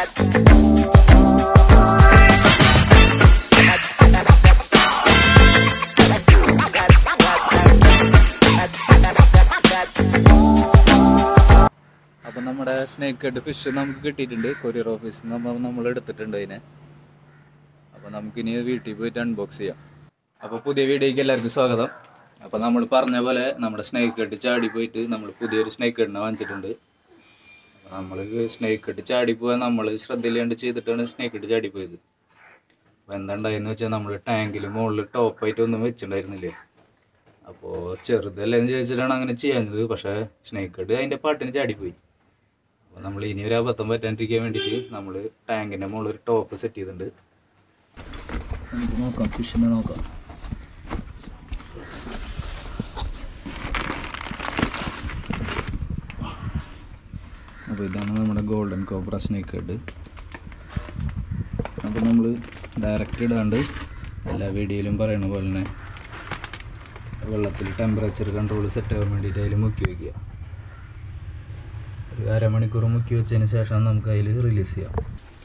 അപ്പം നമ്മുടെ snake head fish നമുക്ക് കിട്ടിയിട്ടുണ്ട് കൊറിയർ ഓഫീസിൽ നിന്ന് നമ്മൾ എടുത്തിട്ടുണ്ട് അതിനെ അപ്പോൾ നമുക്കിനി വീട്ടിൽ പോയിട്ട് അൺബോക്സ് ചെയ്യാം അപ്പോൾ പുതിയ വീഡിയോയ്ക്ക് എല്ലാവർക്കും സ്വാഗതം അപ്പോൾ നമ്മൾ പറഞ്ഞ പോലെ നമ്മുടെ സ്നേക്ക് ഹെഡ് ചാടി പോയിട്ട് നമ്മൾ പുതിയൊരു സ്നേക്ക് ഹെഡിനെ വാങ്ങിച്ചിട്ടുണ്ട് നമ്മൾ സ്നേക്ക് ഹെഡ് ചാടി പോയാൽ നമ്മൾ ശ്രദ്ധയില്ലാണ്ട് ചെയ്തിട്ടാണ് സ്നേക്ക് ഹെഡ് ചാടി പോയത് അപ്പോൾ എന്താണ്ടായെന്ന് വെച്ചാൽ നമ്മൾ ടാങ്കിൽ മുകളിൽ ടോപ്പായിട്ട് ഒന്നും വെച്ചിട്ടുണ്ടായിരുന്നില്ലേ അപ്പോൾ ചെറുതല്ലേ എന്ന് ചോദിച്ചിട്ടാണ് അങ്ങനെ ചെയ്യാഞ്ഞത് പക്ഷേ സ്നേക്ക് ഹെഡ് അതിൻ്റെ പാട്ടിന് ചാടിപ്പോയി അപ്പോൾ നമ്മൾ ഇനി ഒരു അബദ്ധം പറ്റാണ്ടിരിക്കാൻ വേണ്ടിയിട്ട് നമ്മൾ ടാങ്കിൻ്റെ മുകളിൽ ഒരു ടോപ്പ് സെറ്റ് ചെയ്തിട്ടുണ്ട് നമുക്ക് നോക്കാം ഫിഷിനെ നോക്കാം അപ്പോൾ ഇതാണ് നമ്മുടെ ഗോൾഡൻ കോബ്ര സ്നേക്ക് ഹെഡ് അപ്പോൾ നമ്മൾ ഡയറക്റ്റ് ഇടാണ്ട് എല്ലാ വീഡിയോയിലും പറയുന്ന പോലെ തന്നെ വെള്ളത്തിൽ ടെമ്പറേച്ചർ കൺട്രോൾ സെറ്റ് ആവാൻ വേണ്ടിയിട്ട് അതിൽ മുക്കി വയ്ക്കുക ഒരു അരമണിക്കൂർ മുക്കി വെച്ചതിന് ശേഷം നമുക്ക് അതിൽ റിലീസ് ചെയ്യാം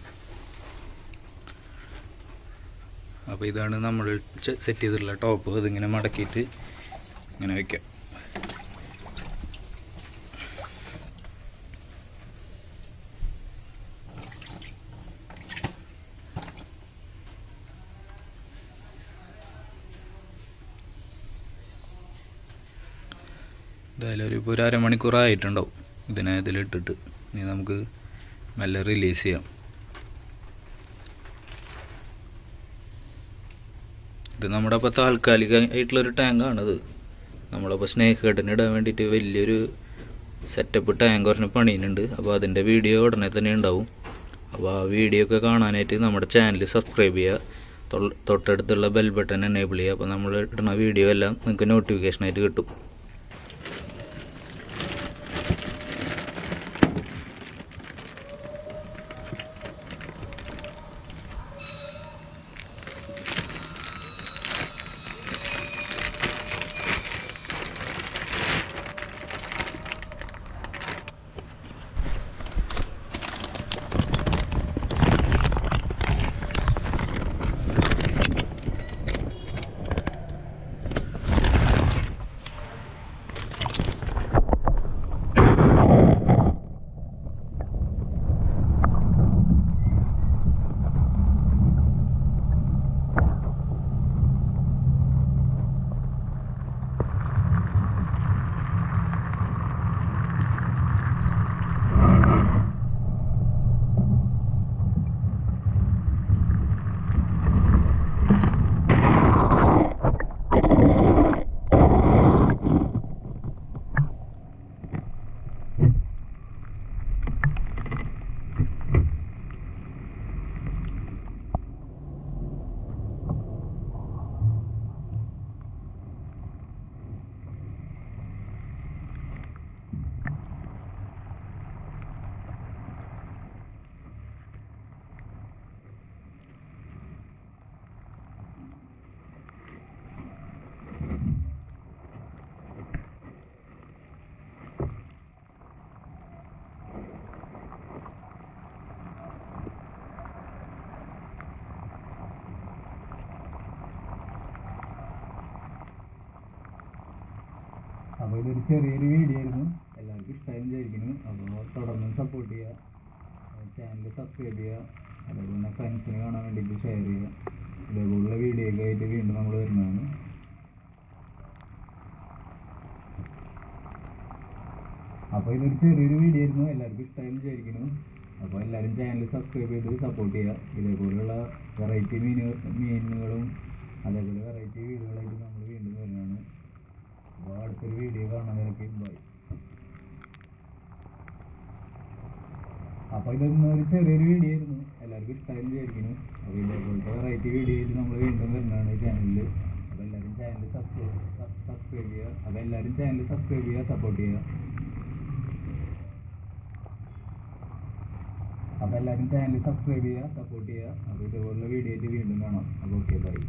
അപ്പോൾ ഇതാണ് നമ്മൾ സെറ്റ് ചെയ്തിട്ടുള്ള ടോപ്പ് ഇതിങ്ങനെ മടക്കിയിട്ട് ഇങ്ങനെ വയ്ക്കാം എന്തായാലും ഒരു ഇപ്പോൾ ഒരു അരമണിക്കൂറായിട്ടുണ്ടാവും ഇതിനെ ഇതിലിട്ടിട്ട് ഇനി നമുക്ക് മെല്ലെ റിലീസ് ചെയ്യാം ഇത് നമ്മുടെ അപ്പോൾ താൽക്കാലികമായിട്ടുള്ളൊരു ടാങ്കാണിത് നമ്മളപ്പോൾ സ്നേക്ക് ഹെഡിന് ഇടാൻ വേണ്ടിയിട്ട് വലിയൊരു സെറ്റപ്പ് ടാങ്ക് പറഞ്ഞ പണിയുന്നുണ്ട് അപ്പോൾ അതിൻ്റെ വീഡിയോ ഉടനെ തന്നെ ഉണ്ടാവും അപ്പോൾ ആ വീഡിയോ ഒക്കെ കാണാനായിട്ട് നമ്മുടെ ചാനൽ സബ്സ്ക്രൈബ് ചെയ്യുക തൊൾ- തൊട്ടടുത്തുള്ള ബെൽ ബട്ടൺ എനേബിൾ ചെയ്യുക അപ്പോൾ നമ്മൾ ഇടുന്ന വീഡിയോ എല്ലാം നിങ്ങൾക്ക് നോട്ടിഫിക്കേഷനായിട്ട് കിട്ടും അപ്പോൾ ഇതൊരു ചെറിയൊരു വീഡിയോ ആയിരുന്നു എല്ലാവർക്കും ഇഷ്ടമായി വിചാരിക്കുന്നു അപ്പോൾ തുടർന്നും സപ്പോർട്ട് ചെയ്യുക ചാനൽ സബ്സ്ക്രൈബ് ചെയ്യുക അതേപോലെ തന്നെ ഫ്രണ്ട്സിന് കാണാൻ വേണ്ടിയിട്ട് ഷെയർ ചെയ്യുക ഇതേപോലുള്ള വീഡിയോ ഒക്കെ ആയിട്ട് വീണ്ടും നമ്മൾ വരുന്നതാണ് അപ്പോൾ ഇതൊരു ചെറിയൊരു വീഡിയോ ആയിരുന്നു എല്ലാവർക്കും ഇഷ്ടമായി വിചാരിക്കുന്നു അപ്പോൾ എല്ലാവരും ചാനൽ സബ്സ്ക്രൈബ് ചെയ്ത് സപ്പോർട്ട് ചെയ്യുക ഇതേപോലെയുള്ള വെറൈറ്റി മീനുകൾ മീനുകളും അതേപോലെ വെറൈറ്റി വീഡിയോകളായിട്ട് നമ്മൾ വീണ്ടും വരുന്നതാണ് അപ്പോൾ അടുത്തൊരു വീഡിയോ കാണുന്നവരൊക്കെ ബൈ അപ്പോൾ ഇതൊന്നും ഒരു ചെറിയൊരു വീഡിയോ ആയിരുന്നു എല്ലാവർക്കും ഇഷ്ടമായി വിചാരിക്കുന്നു അപ്പോൾ ഇതേപോലത്തെ വെറൈറ്റി വീഡിയോ ആയിട്ട് നമ്മൾ വീണ്ടും വരുന്നതാണ് ഈ ചാനലിൽ അപ്പോൾ എല്ലാവരും ചാനൽ സബ്സ്ക്രൈബ് സബ്സ്ക്രൈബ് ചെയ്യുക അപ്പോൾ എല്ലാവരും ചാനൽ സബ്സ്ക്രൈബ് ചെയ്യുക സപ്പോർട്ട് ചെയ്യുക അപ്പോൾ എല്ലാവരും ചാനൽ സബ്സ്ക്രൈബ് ചെയ്യുക സപ്പോർട്ട് ചെയ്യുക അപ്പോൾ ഇതുപോലുള്ള വീഡിയോ ആയിട്ട് വീണ്ടും കാണാം അപ്പോൾ ഓക്കെ ബൈ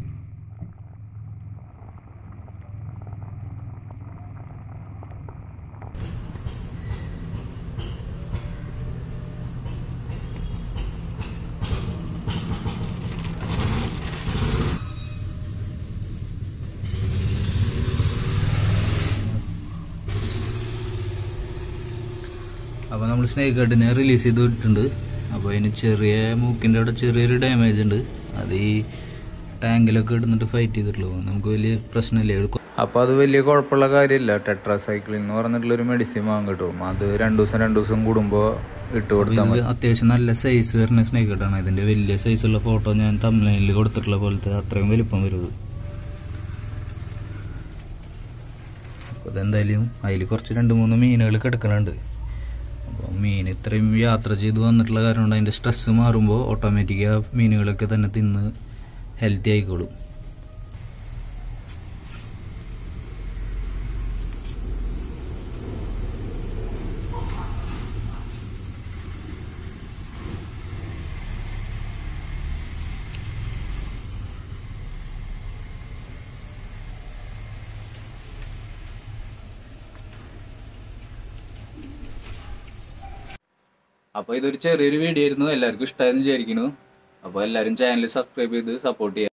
അപ്പോൾ നമ്മൾ സ്നേക്ക് ഹെഡിനെ റിലീസ് ചെയ്ത് വിട്ടിട്ടുണ്ട് അപ്പോൾ അതിന് ചെറിയ മൂക്കിൻ്റെ അവിടെ ചെറിയൊരു ഡാമേജ് ഉണ്ട് അത് ഈ ടാങ്കിലൊക്കെ ഇടുന്നിട്ട് ഫൈറ്റ് ചെയ്തിട്ടുള്ളൂ നമുക്ക് വലിയ പ്രശ്നമില്ല അപ്പോൾ അത് വലിയ കുഴപ്പമുള്ള കാര്യമില്ല ടെട്രാസൈക്ലിൻ എന്ന് പറഞ്ഞിട്ടുള്ളൊരു മെഡിസിൻ വാങ്ങും കിട്ടും അത് രണ്ട് ദിവസം രണ്ട് ദിവസം കൂടുമ്പോൾ ഇട്ട് കൊടുത്താൽ മതി അത്യാവശ്യം നല്ല സൈസ് വരുന്ന സ്നേക്ക് ഹെഡാണ് ഇതിൻ്റെ വലിയ സൈസുള്ള ഫോട്ടോ ഞാൻ തമിഴ്നാട്ടിൽ കൊടുത്തിട്ടുള്ള പോലത്തെ അത്രയും വലിപ്പം വരുന്നത് അപ്പോൾ അതെന്തായാലും അതിൽ കുറച്ച് രണ്ട് മൂന്ന് മീനുകൾ കിടക്കുന്നുണ്ട് അപ്പോൾ മീൻ ഇത്രയും യാത്ര ചെയ്ത് വന്നിട്ടുള്ള കാരണം കൊണ്ട് അതിൻ്റെ സ്ട്രെസ്സ് മാറുമ്പോൾ ഓട്ടോമാറ്റിക് ആ മീനുകളൊക്കെ തന്നെ തിന്ന് ഹെൽത്തി ആയിക്കോളും അപ്പോൾ ഇതൊരു ചെറിയൊരു വീഡിയോ ആയിരുന്നു എല്ലാവർക്കും ഇഷ്ടമായെന്ന് വിചാരിക്കുന്നു അപ്പോൾ എല്ലാവരും ചാനൽ സബ്സ്ക്രൈബ് ചെയ്ത് സപ്പോർട്ട് ചെയ്യുക